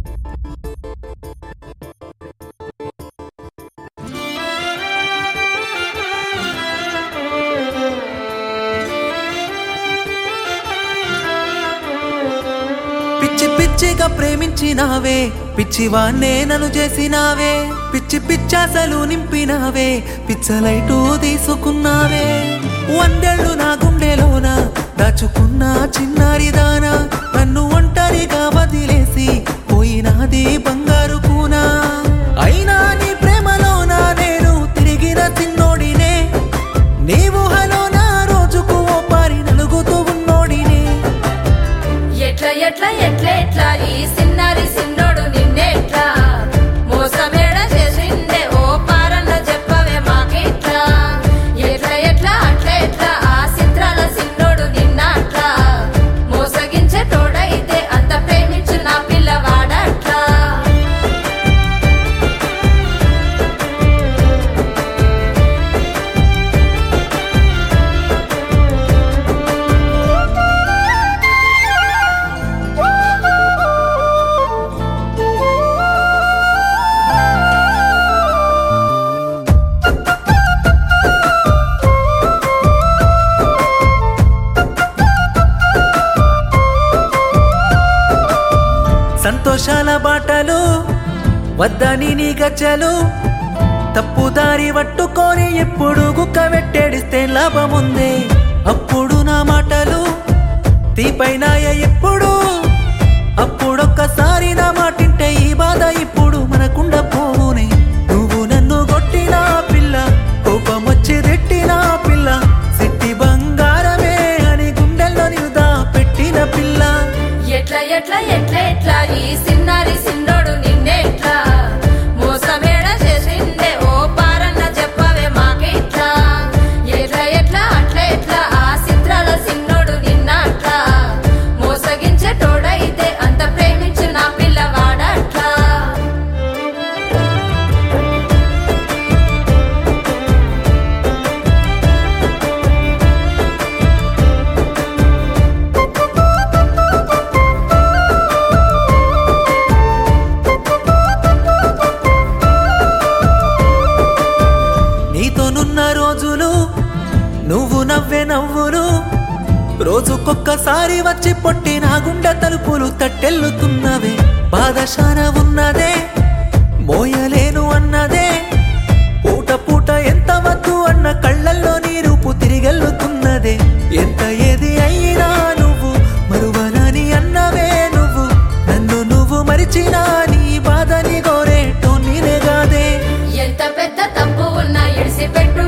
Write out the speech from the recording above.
పిచ్చి పిచ్చిగా ప్రేమించినావే పిచ్చివాన్నే నన్ను చేసినావే పిచ్చి పిచ్చాసలు నింపినావే పిచ్చలైటు తీసుకున్నావే వందేళ్ళు నా గుండెలోన దాచుకున్న చిన్నారి దానా నన్ను ఒంటరిగా వదిలేసి పోయినాది బంగారు కూనా అయినా నీ ప్రేమలోన నేను తిరిగిన చిన్నోడినే నీ ఊహలో నా రోజుకు ఓ పారి నలుగుతూ ఉన్నోడినే ఎట్లా ఎట్లా ఎట్లా ఎట్లా ఈ సిన్నారి సిన్నోడు నిన్నెట్లా మోసమేడ చేసిందే ఓ పారన్న చెప్పవే మాకెట్లా ఎట్లా ఎట్లా అట్లా ఎట్లా ఆ చిత్రాల సిన్నోడు నిన్నట్లా మోసగించే తోడైతే అంత ప్రేమించు నా పిల్లవాడట్లా సంతోషాల బాటలు వద్దని నీ గజ్జలు తప్పుదారి పట్టుకొని ఎప్పుడు గుక్క వెట్టేడిస్తే లాభముంది అప్పుడు నా మాటలు తీపైనాయ ఎప్పుడు అప్పుడొక్కసారి నా మాటింటే ఈ బాధ ఇప్పుడు మనకుండ పోనే నువ్వు నన్ను కొట్టిన పిల్ల కోపం వచ్చి రెట్టిన పిల్ల సిట్టి బంగారమే అని గుండెల్లో నిలుదా పెట్టిన పిల్ల ఎట్లా ఎట్లా ఎట్లా ఎట్లా ఈ సిన్నారి సిన్నోడు నిన్నెట్లా మోసమేడ చేసిందే ఓ పారన్న చెప్పవే మాకెట్లా ఎట్లా ఎట్లా అట్లా ఎట్లా ఆ చిత్రాల సిన్నోడు నిన్నట్లా మోసగించే తోడైతే అంత ప్రేమించు నా పిల్లవాడట్లా నీతోనున్న రోజులు నువ్వు నవ్వే నవ్వులు రోజుకొక్కసారి వచ్చి పొట్టి నా గుండె తలుపులు తట్టెల్లుతున్నవే బాధశాన ఉన్నదే మోయలేను అన్నదే పూట పూట ఎంత వద్దు అన్న కళ్ళల్లో నీ రూపు తిరిగెల్లుతున్నదే ఎంత ఏది అయినా నువ్వు మరువనని అన్నవే నువ్వు నన్ను నువ్వు మరిచినా నీ బాధని కోరేటో నేనే గాదే ఎంత పెద్ద తప్పు ఉన్నా ఇడిసిపెట్టు